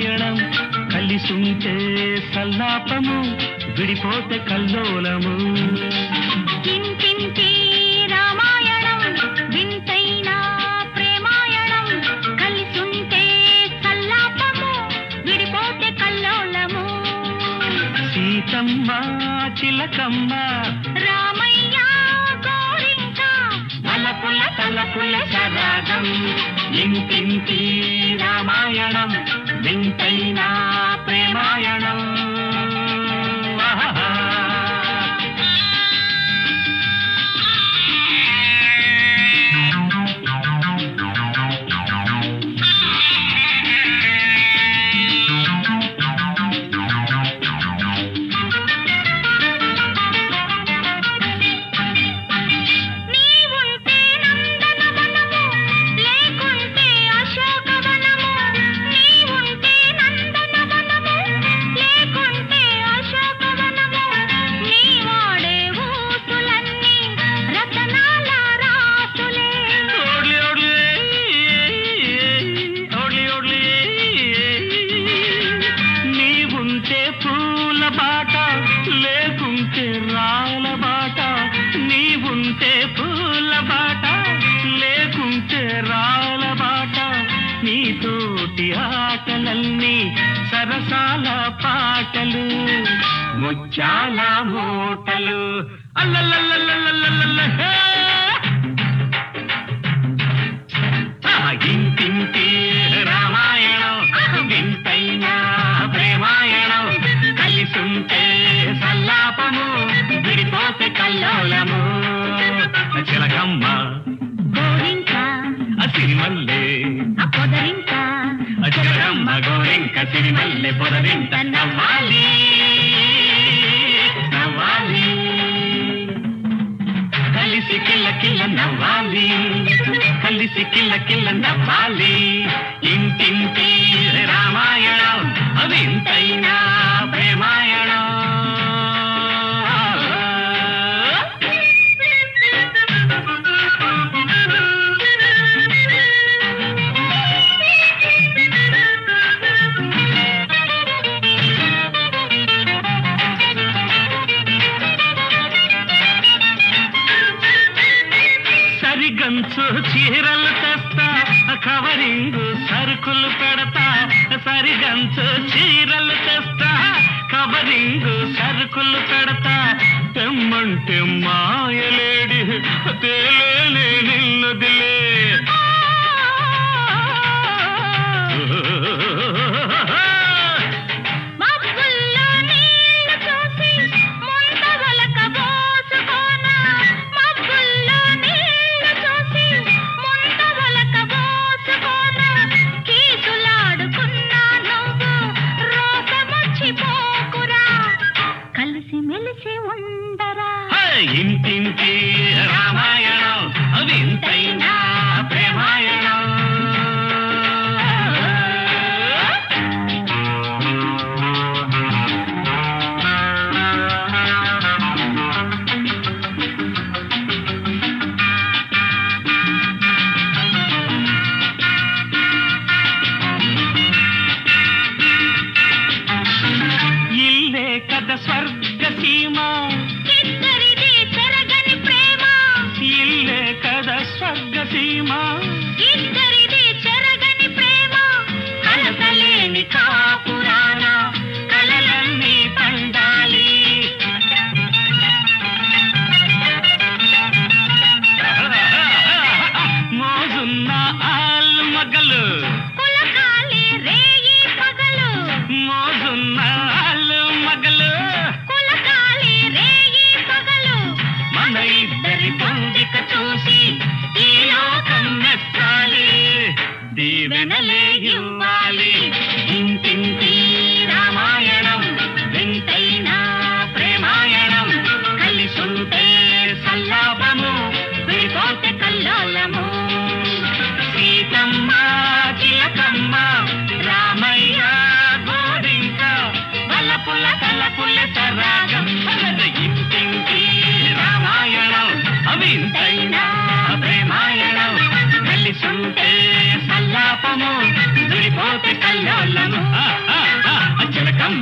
రామాయణం కలిసుంటే సల్లాపము విడిపోతే కల్లోలము ఇంటింటి రామాయణం వింతైన ప్రేమాయణం కలిసుంటే సల్లాపము విడిపోతే కల్లోలము సీతమ్మ చిలకమ్మ రామయ్య గోరింక తలపుల తలపుల సరాగం ఇంటింటి రామాయణం వింతైన ప్రేమాయణం ఆహా. నీవుంటే నందనవనము లేకుంటే అశోకవనము నీవుంటే నందనవనము లేకుంటే అశోకవనము నీ వాడే ఊసులన్నీ రతనాల రాసులే ఓడ్లి ఓడ్లి ఓడ్లి ఓడ్లి నీవుంటే పూల బాట లేకుంటే రాల బాట నీవుంటే పూల బాట లేకుంటే రాల బాట నీతోటి ఆటలన్నీ సరసాల పాటలు ముచ్చాల మూటలు అల్లల్లల్లల్లల్లల్లల్ల హే! ఆ ఇంటింటి రామాయణం వింతైన ప్రేమాయణం కలిసుంటే సల్లాపము విడిపోతే కల్లోలము చిలకమ్మ గోరింక సిరిమల్లె ఆ పొదరింక చిలకమ్మ గోరింక సిరిమల్లె పొదరింట నవ్వాలి నవ్వాలి కలిసి కిల్ల కిల్ల నవ్వాలి కలిసి కిల్ల కిల్ల నవ్వాలి ఇంటింటి రామాయణం అవింతైనా ప్రేమాయణం సరిగంచు చీరలు తెస్తా కవరింగు సరుకులు పెడతా సరిగంచు చీరలు తెస్తా కవరింగు సరుకులు పెడతా తెమ్మంటే మాయలేడి తేలేలే నిన్నదిలే మబ్బుల్లో నీళ్లు చూసి ముంతవలక పోసుకోనా మబ్బుల్లో నీళ్లు చూసి ముంతవలక పోసుకోనా కీచులాడుకున్నా నువ్వు రోగమొచ్చి పోకురా కలిసి మెలిసి ఉండరా హై! ఇంటింటి రామాయణం అవింతైనా ప్రేమాయణం ఇల్లే కథ స్వర్గ సీమ ఇద్దరిది చెరగ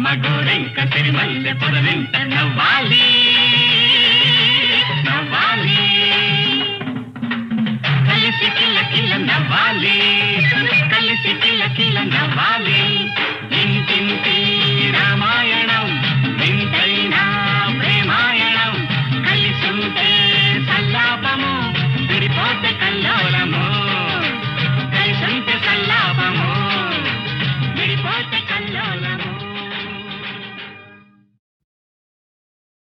గోరెంక సిరిమల్లె పొదవింట నవ్వాలి నవ్వాలి కలిసి కిల్ల కిల్ల నవ్వాలి కలిసి కిల్ల కిల్ల నవ్వాలి